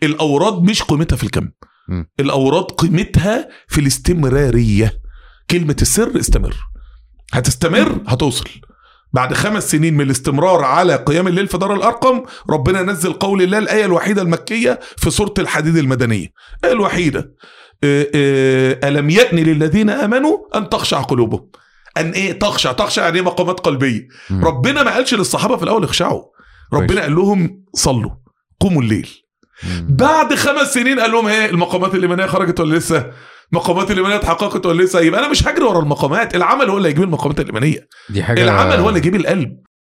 الاوراد مش قيمتها في الكم مم. الاوراد قيمتها في الاستمراريه كلمه السر استمر هتستمر هتوصل بعد خمس سنين من الاستمرار على قيام الليل في دار الارقم ربنا نزل قول الله الايه الوحيده المكيه في سوره الحديد المدنيه الايه الوحيده آه، آه، الم يأن للذين امنوا ان تخشع قلوبهم ان ايه تخشع تخشع يعني إيه مقامات قلبيه مم. ربنا ما قالش للصحابه في الاول اخشعوا كويس. ربنا قال لهم صلوا قوموا الليل مم. بعد خمس سنين قال لهم ايه المقامات الايمانيه خرجت ولا لسه المقامات الايمانيه اتحققت ولا لسه يبقى انا مش هجري ورا المقامات العمل هو اللي هيجيب المقامات الايمانيه دي حاجه العمل هو اللي يجيب القلب